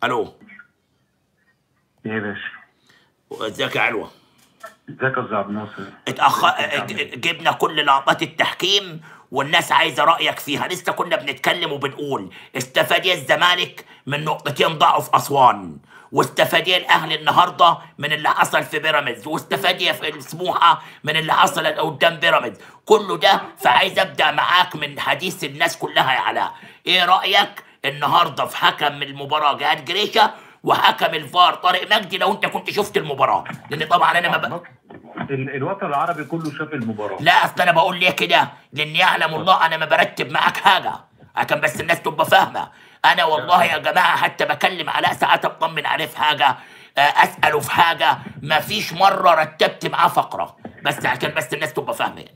الو ايه يا باشا ازيك يا علوه ازيك يا استاذ عبد الناصر اتأخر ازيك يا عم؟ جبنا كل لقطات التحكيم والناس عايزه رايك فيها لسه كنا بنتكلم وبنقول استفاد إيه الزمالك من نقطتين ضاعوا في اسوان واستفاد إيه الاهلي النهارده من اللي حصل في بيراميدز واستفاد إيه في سموحه من اللي حصل قدام بيراميدز كله ده فعايز ابدا معاك من حديث الناس كلها يا علاء ايه رايك النهارده في حكم المباراه جهاد جريشه وحكم الفار طارق مجدي لو انت كنت شفت المباراه لان طبعا انا ما ب... ال- الوطن العربي كله شاف المباراه لا اصل انا بقول ليه كده لان يعلم الله انا ما برتب معاك حاجه عشان بس الناس تبقى فاهمه انا والله يا جماعه حتى بكلم علاء ساعات اطمن عليه في حاجه آه، اساله في حاجه ما فيش مره رتبت معاه فقره بس عشان بس الناس تبقى فاهمه يعني.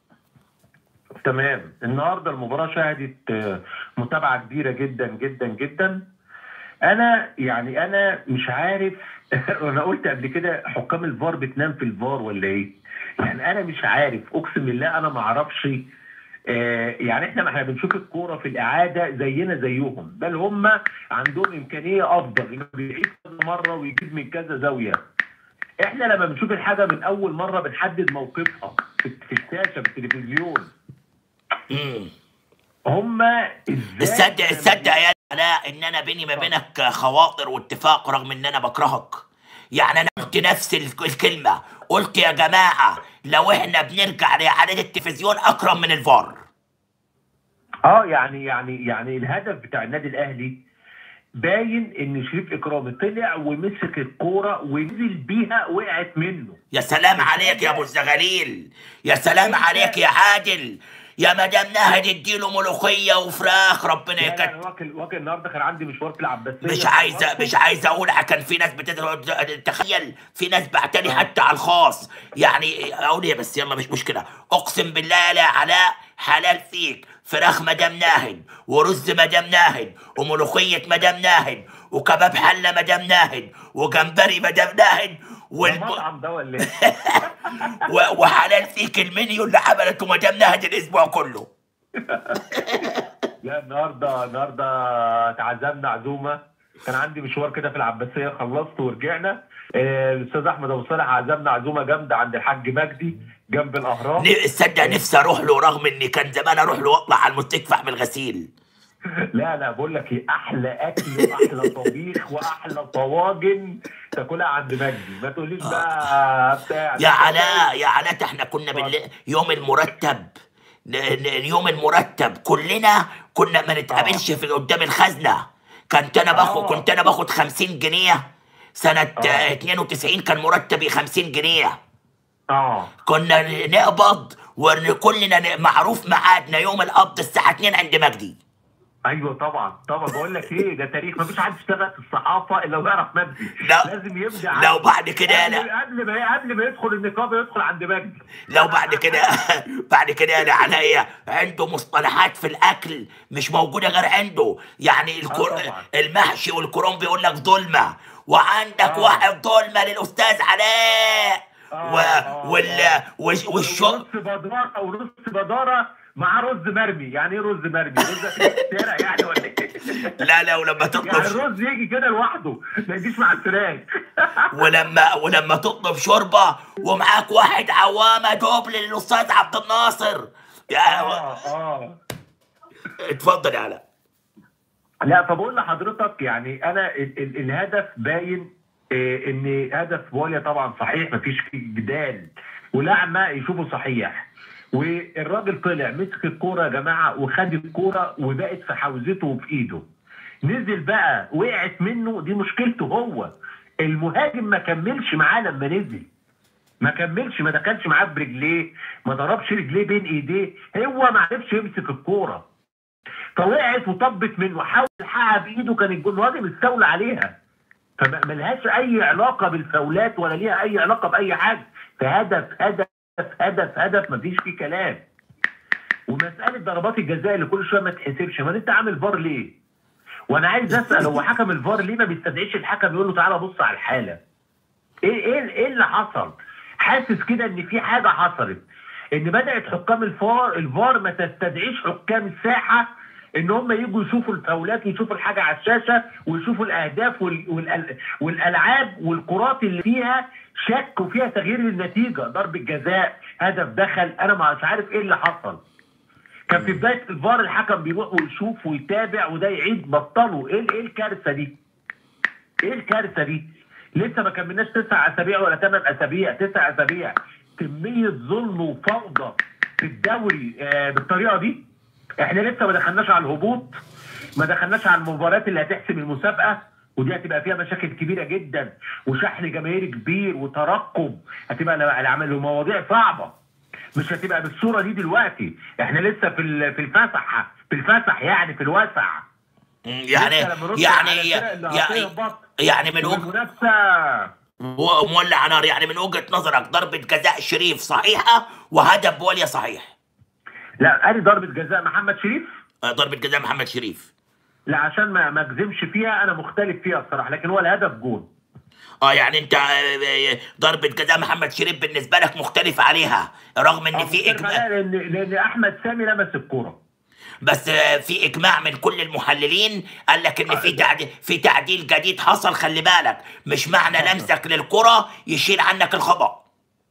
تمام النهارده المباراه شهدت آه، متابعه كبيره جدا جدا جدا انا يعني انا مش عارف انا قلت قبل كده حكام الفار بتنام في الفار ولا ايه يعني انا مش عارف اقسم بالله انا ما اعرفش آه، يعني احنا ما احنا بنشوف الكوره في الاعاده زينا زيهم بل هم عندهم امكانيه افضل انه بيعيد كذا مره ويجيب من كذا زاويه احنا لما بنشوف الحاجه من اول مره بنحدد موقفها في في الشاشه في التلفزيون امم هم تصدق تصدق يا علاء ان انا بيني ما بينك خواطر واتفاق رغم ان انا بكرهك يعني انا قلت نفس ال- الكلمه قلت يا جماعه لو احنا بنرجع لاعاده التلفزيون اكرم من الفار اه يعني يعني يعني الهدف بتاع النادي الاهلي باين ان شريف اكرامي طلع ومسك الكوره ونزل بيها وقعت منه يا سلام عليك يا ابو الزغاليل يا سلام عليك يا عادل يا مدام نهد اديله ملوخيه وفراخ ربنا لا لا يكتب انا واكل واكل النهارده كان عندي مشوار في العباسيه مش عايزه مش عايزه اقول كان في ناس بتدعو تخيل في ناس بعتلي حتى على الخاص يعني اقول ايه بس يلا مش مشكله اقسم بالله يا علاء حلال فيك فراخ مدام ناهد ورز مدام ناهد وملوخيه مدام ناهد وكباب حله مدام ناهد وجمبري مدام ناهد والب... المطعم ده ولا ايه؟ و- وحلال فيك المنيو اللي عملته مدام ناهد الاسبوع كله لا النهارده النهارده تعزمنا عزومه كان عندي مشوار كده في العباسيه خلصت ورجعنا آه، الاستاذ احمد ابو صالح عزمنا عزومه جامده عند الحاج مجدي جنب الاهرام ن- تصدق نفسي اروح له رغم اني كان زمان اروح له واطلع على المستشفى اعمل غسيل لا لا بقول لك ايه احلى اكل واحلى طبيخ واحلى طواجن تاكلها عند مجدي ما تقوليش بقى بتاع يا علاء يا علاء ده احنا كنا بالليل يوم المرتب ن- ن- اليوم المرتب كلنا كنا ما نتقابلش في قدام الخزنه كنت انا باخد آه. كنت انا باخد 50 جنيه سنه آه. آه، 92 كان مرتبي 50 جنيه اه كنا ن- نقبض وكلنا ن- معروف ميعادنا يوم القبض الساعه 2 عند مجدي ايوه طبعا طبعا بقول لك ايه ده تاريخ ما فيش حد اشتغل في الصحافه الا ويعرف مجدي لا. لازم يبدا لو بعد كده قبل, انا قبل ما قبل ما يدخل النقابه يدخل عند مجدي لو بعد كده بعد كده انا عليا عنده مصطلحات في الاكل مش موجوده غير عنده يعني الكر... آه طبعا. المحشي والكرنب بيقول لك ظلمه وعندك آه. واحد ظلمه للاستاذ علاء آه، و... آه، وال آه. والش... والشغل ورز بداره او رز بداره مع رز مرمي يعني ايه رز مرمي رز في الشارع يعني ولا ايه لا لا ولما يعني تطلب الرز يجي كده لوحده ما يجيش مع الفراخ ولما ولما تطلب شوربه ومعاك واحد عوامه دوبل للاستاذ عبد الناصر يا اه اه اتفضل يا علاء لا فبقول لحضرتك يعني انا ال ال الهدف باين إيه ان هدف بوليا طبعا صحيح مفيش فيه جدال والاعمى يشوفه صحيح والراجل طلع مسك الكوره يا جماعه وخد الكوره وبقت في حوزته وفي ايده نزل بقى وقعت منه دي مشكلته هو المهاجم ما كملش معاه لما نزل ما كملش ما دخلش معاه برجليه ما ضربش رجليه بين ايديه هو ما عرفش يمسك الكوره فوقعت وطبت منه حاول يلحقها بايده كان الجول المهاجم استولى عليها فما ملهاش اي علاقه بالفاولات ولا ليها اي علاقه باي حاجه فهدف هدف هدف هدف مفيش فيه كلام ومساله ضربات الجزاء اللي كل شويه ما تحسبش ما انت عامل فار ليه؟ وانا عايز اسال هو حكم الفار ليه ما بيستدعيش الحكم يقول له تعالى بص على الحاله؟ ايه ايه ايه اللي حصل؟ حاسس كده ان في حاجه حصلت ان بدات حكام الفار الفار ما تستدعيش حكام الساحه ان هم يجوا يشوفوا الفاولات ويشوفوا الحاجه على الشاشه ويشوفوا الاهداف وال... والأل... والالعاب والكرات اللي فيها شك وفيها تغيير للنتيجه ضربه جزاء هدف دخل انا مش عارف ايه اللي حصل كان في بدايه الفار الحكم بيروح ويشوف ويتابع وده يعيد بطلوا ايه ايه الكارثه دي؟ ايه الكارثه دي؟ لسه ما كملناش تسع اسابيع ولا ثمان اسابيع تسع اسابيع كميه ظلم وفوضى في الدوري آه بالطريقه دي احنا لسه ما دخلناش على الهبوط ما دخلناش على المباريات اللي هتحسم المسابقه ودي هتبقى فيها مشاكل كبيره جدا وشحن جماهيري كبير وترقب هتبقى العمل مواضيع صعبه مش هتبقى بالصوره دي دلوقتي احنا لسه في ال- في الفسح في الفسح يعني في الوسع يعني لسه لما نطلع يعني على الفرق اللي يعني هتهبط يعني من وجهه والمنافسه مولع نار يعني من وجهه نظرك ضربه جزاء شريف صحيحه وهدف بوليا صحيح لا ادي ضربه جزاء محمد شريف آه، ضربه جزاء محمد شريف لا عشان ما ما اجزمش فيها انا مختلف فيها بصراحه لكن هو الهدف جون اه يعني انت آه، آه، ضربه جزاء محمد شريف بالنسبه لك مختلف عليها رغم ان في مختلف اجماع عليها لان لان احمد سامي لمس الكوره بس آه، في اجماع من كل المحللين قال لك ان في تعديل في تعديل جديد حصل خلي بالك مش معنى حصل. لمسك للكره يشيل عنك الخطا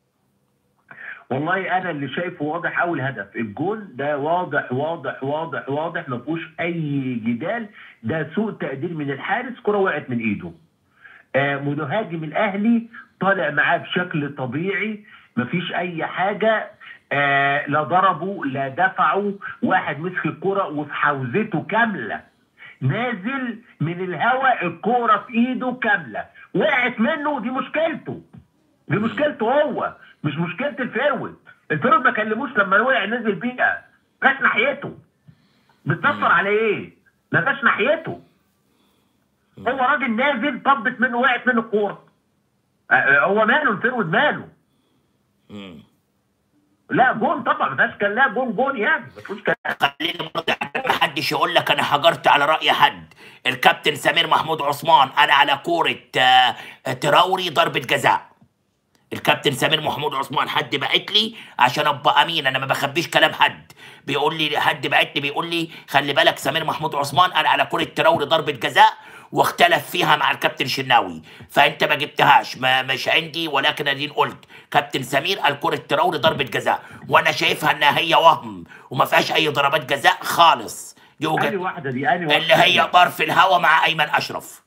والله انا اللي شايفه واضح قوي الهدف الجول ده واضح واضح واضح واضح ما فيهوش اي جدال ده سوء تقدير من الحارس كره وقعت من ايده آه مهاجم الاهلي طالع معاه بشكل طبيعي مفيش اي حاجه آه لا ضربوا لا دفعوا واحد مسك الكره وفي حوزته كامله نازل من الهواء الكوره في ايده كامله وقعت منه دي مشكلته دي مشكلته هو مش مشكله الفيرود الفيرود ما كلموش لما وقع نزل بيها كاش ناحيته بتصفر على ايه؟ ما كاش ناحيته هو راجل نازل طبت منه وقعت منه الكوره آه، آه، هو ماله الفيرود ماله مم. لا جون طبعا ما فيهاش كلام لا جون جون يعني ما فيهوش كلام خليني برضه ما حدش يقول لك انا هجرت على راي حد الكابتن سمير محمود عثمان انا على كوره آه، تراوري ضربه جزاء الكابتن سمير محمود عثمان حد بعت لي عشان ابقى امين انا ما بخبيش كلام حد بيقول لي حد بعت لي بيقول لي خلي بالك سمير محمود عثمان انا على كوره تراوري ضربه جزاء واختلف فيها مع الكابتن شناوي فانت ما جبتهاش ما مش عندي ولكن ادين قلت كابتن سمير قال كوره تراوري ضربه جزاء وانا شايفها انها هي وهم وما فيهاش اي ضربات جزاء خالص دي انهي وجهه واحده دي انهي واحده اللي هي طرف الهوا مع ايمن اشرف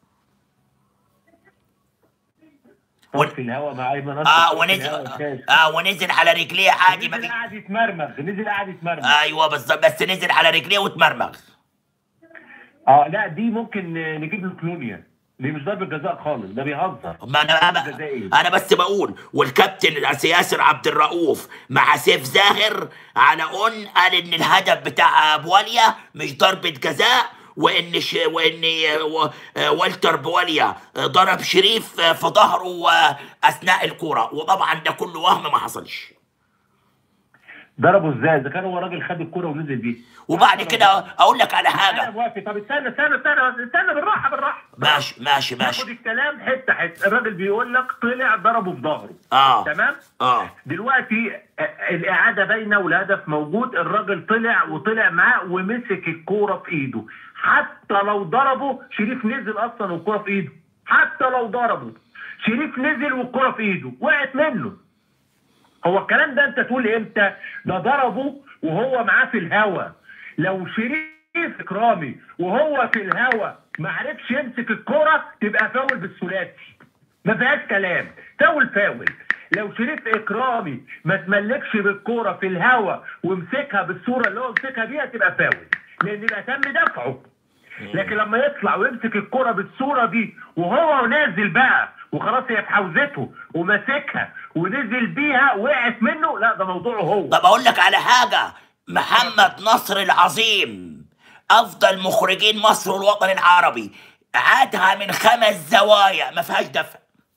طرف الهوا مع ايمن أشرف، اه طرف ونزل الهوا شاش. اه ونزل على رجليه عادي ما نزل في قاعد يتمرمغ نزل قاعد يتمرمغ ايوه بالظبط بس نزل على رجليه واتمرمغ اه لا دي ممكن نجيب له كلونيا دي مش ضربه جزاء خالص ده بيهزر ما انا انا, جزائي. أنا بس بقول والكابتن ياسر عبد الرؤوف مع سيف زاهر على اون قال ان الهدف بتاع بواليا مش ضربه جزاء وان ش... وان و- والتر بواليا ضرب شريف في ظهره اثناء الكوره وطبعا ده كله وهم ما حصلش ضربه ازاي اذا كان هو راجل خد الكوره ونزل بيها وبعد كده اقول لك على انا حاجه موافق طب استنى استنى استنى استنى بالراحه بالراحه ماشي ماشي ناخد ماشي الكلام حته حته الراجل بيقول لك طلع ضربه في ظهره اه تمام اه دلوقتي آه، الاعاده باينه والهدف موجود الراجل طلع وطلع معاه ومسك الكوره في ايده حتى لو ضربه شريف نزل اصلا والكوره في ايده حتى لو ضربه شريف نزل والكوره في ايده وقعت منه هو الكلام ده انت تقول امتى ده ضربه وهو معاه في الهوا لو شريف اكرامي وهو في الهوا ما عرفش يمسك الكرة تبقى فاول بالثلاثي ما فيهاش كلام فاول فاول لو شريف اكرامي ما تملكش بالكرة في الهوا ومسكها بالصورة اللي هو مسكها بيها تبقى فاول لان يبقى تم دفعه لكن لما يطلع ويمسك الكرة بالصورة دي وهو نازل بقى وخلاص هي في حوزته وماسكها ونزل بيها وقعت منه لا ده موضوعه هو طب اقول لك على حاجه محمد نصر العظيم افضل مخرجين مصر والوطن العربي عادها من خمس زوايا ما فيهاش دفع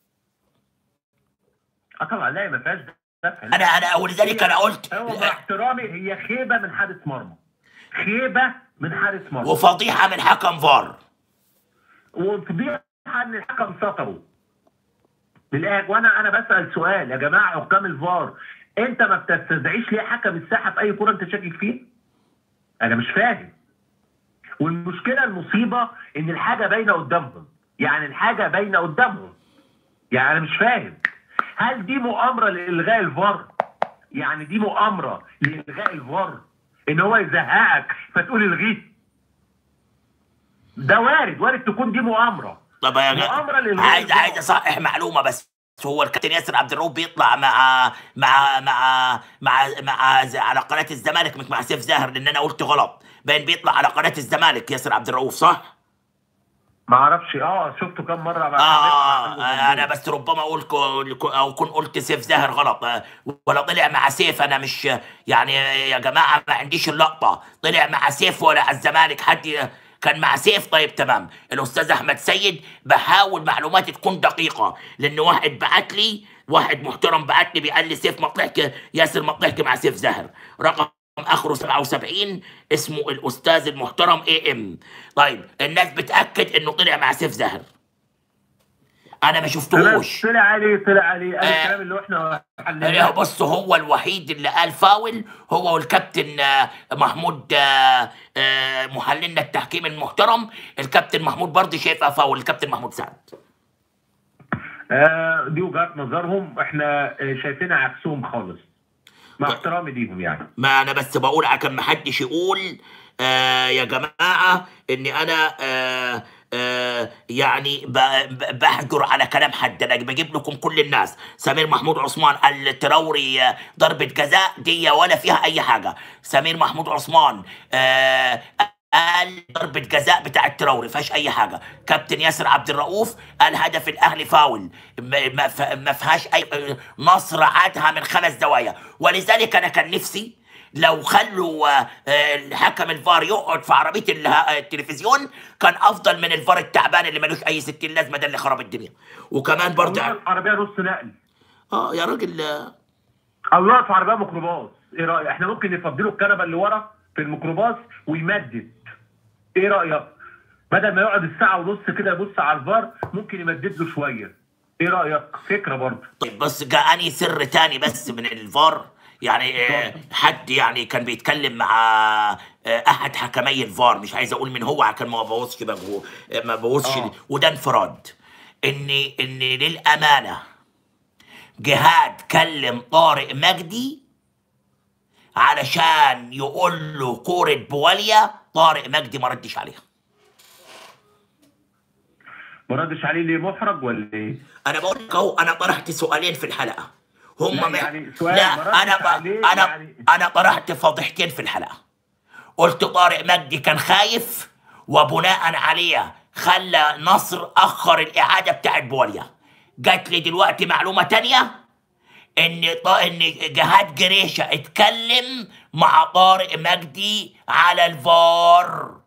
اه طبعا لا ما فيهاش دفع انا انا ولذلك انا قلت هو مع احترامي هي خيبه من حارس مرمى خيبه من حارس مرمى وفضيحه من حكم فار وفضيحه ان الحكم سطره بالاخر وانا انا بسال سؤال يا جماعه حكام الفار انت ما بتستدعيش ليه حكم الساحه في اي كوره انت شاكك فيه؟ انا مش فاهم والمشكله المصيبه ان الحاجه باينه قدامهم يعني الحاجه باينه قدامهم يعني انا مش فاهم هل دي مؤامره لالغاء الفار يعني دي مؤامره لالغاء الفار ان هو يزهقك فتقول الغيه ده وارد وارد تكون دي مؤامره طب يا مؤامرة جماعه للغاء عايز الفار. عايز اصحح معلومه بس هو الكابتن ياسر عبد الرؤوف بيطلع مع مع مع مع مع ز- على قناه الزمالك مش مع سيف زاهر لان انا قلت غلط باين بيطلع على قناه الزمالك ياسر عبد الرؤوف صح؟ ما اعرفش اه شفته كم مره مع آه, آه انا بس ربما اقول كو- او كن قلت سيف زاهر غلط آه، ولا طلع مع سيف انا مش يعني يا جماعه ما عنديش اللقطه طلع مع سيف ولا على الزمالك حد كان مع سيف طيب تمام الاستاذ احمد سيد بحاول معلوماتي تكون دقيقه لان واحد بعت لي واحد محترم بعت لي بيقال لي سيف ما طلعش ياسر ما طلعش مع سيف زاهر رقم اخره 77 اسمه الاستاذ المحترم اي ام طيب الناس بتاكد انه طلع مع سيف زاهر انا ما شفتهوش طلع عليه طلع عليه قال آه. الكلام اللي احنا يعني حليناه بص هو الوحيد اللي قال فاول هو والكابتن آه، محمود آه، آه، محللنا التحكيم المحترم الكابتن محمود برضه شايفها فاول الكابتن محمود سعد آه دي وجهات نظرهم احنا آه، شايفينها عكسهم خالص مع طيب. احترامي ليهم يعني ما انا بس بقول عشان ما حدش يقول آه يا جماعه اني انا آه آه يعني ب- ب- بحجر على كلام حد انا بجيب لكم كل الناس سمير محمود عثمان التراوري آه، ضربه جزاء دي ولا فيها اي حاجه سمير محمود عثمان آه قال ضربة جزاء بتاع التراوري فيهاش أي حاجة، كابتن ياسر عبد الرؤوف قال هدف الأهلي فاول ما ما ف- ما فيهاش أي نصر عادها من خمس زوايا، ولذلك أنا كان نفسي لو خلوا آه، آه، الحكم الفار يقعد في عربية ال- آه، التلفزيون كان أفضل من الفار التعبان اللي ملوش أي ستين لازمة ده اللي خرب الدنيا، وكمان برضه الله في عربيه نص نقل اه يا راجل آه، الله في عربيه ميكروباص ايه رايك احنا ممكن نفضله الكنبه اللي ورا في الميكروباص ويمدد ايه رايك بدل ما يقعد الساعه ونص كده يبص على الفار ممكن يمدد له شويه ايه رايك فكره برضه طيب بس جاءني سر تاني بس من الفار يعني آه، حد يعني كان بيتكلم مع آه، احد حكمي الفار مش عايز اقول من هو عشان ما بوظش مجهو- ما بوظش آه. وده انفراد ان ان للامانه جهاد كلم طارق مجدي علشان يقول له كورة بواليا طارق مجدي ما ردش عليها ما ردش عليه ليه محرج ولا ايه؟ انا بقول لك اهو انا طرحت سؤالين في الحلقه هم لا، ما- يعني سؤال لا ما ردش انا ب... عليه انا يعني- انا طرحت فضيحتين في الحلقه قلت طارق مجدي كان خايف وبناء عليه خلى نصر اخر الاعاده بتاعت بوليا جات لي دلوقتي معلومه تانية ان ط... ان جهاد جريشه اتكلم مع طارق مجدي على الفار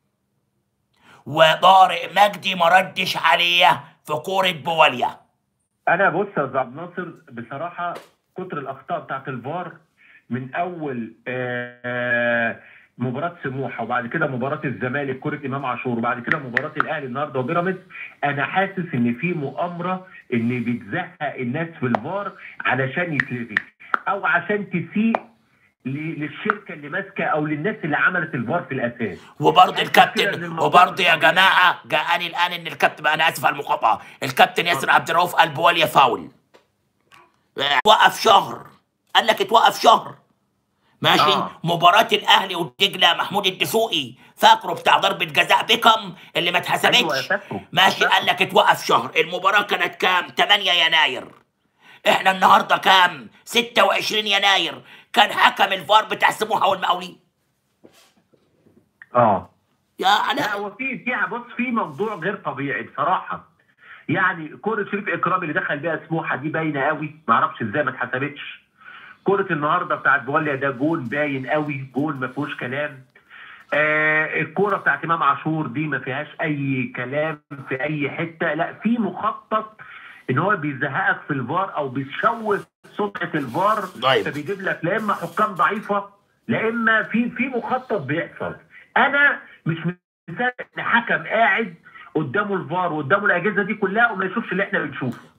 وطارق مجدي ما ردش عليه في كوره بوليا انا بص يا استاذ عبد الناصر بصراحه كتر الاخطاء بتاعت الفار من اول آه، مباراه سموحه وبعد كده مباراه الزمالك كره امام عاشور وبعد كده مباراه الاهلي النهارده وبيراميدز انا حاسس ان في مؤامره ان بتزهق الناس في الفار علشان يتلغي او عشان تسيء ل- للشركه اللي ماسكه او للناس اللي عملت الفار في الاساس وبرضه أنت كده إن الكابتن الموضوع وبرضه يا مش طبيعي. جماعه جاءني الان ان الكابتن انا اسف على المقاطعه الكابتن ياسر عبد الرؤوف قال بواليا فاول وقف شهر قال لك اتوقف شهر ماشي آه. مباراة الأهلي والدجلة محمود الدسوقي فاكره بتاع ضربة جزاء بيكم اللي ما أيوة، اتحسبتش فاكره. ماشي فاكره. قال لك اتوقف شهر المباراة كانت كام 8 يناير احنا النهارده كام 26 يناير كان حكم الفار بتاع سموحة والمقاولين اه يا لا علاء هو في في بص في موضوع غير طبيعي بصراحه يعني كرة شريف اكرامي اللي دخل بيها سموحه دي باينه قوي ما اعرفش ازاي ما اتحسبتش كرة النهارده بتاعت بوليا ده جون باين قوي جون ما فيهوش كلام آه الكرة بتاعت امام عاشور دي ما فيهاش اي كلام في اي حته لا في مخطط ان هو بيزهقك في الفار او بيشوه سمعه الفار طيب. فبيجيب لك لا اما حكام ضعيفه لا اما في في مخطط بيحصل انا مش مصدق ان حكم قاعد قدامه الفار وقدامه الاجهزه دي كلها وما يشوفش اللي احنا بنشوفه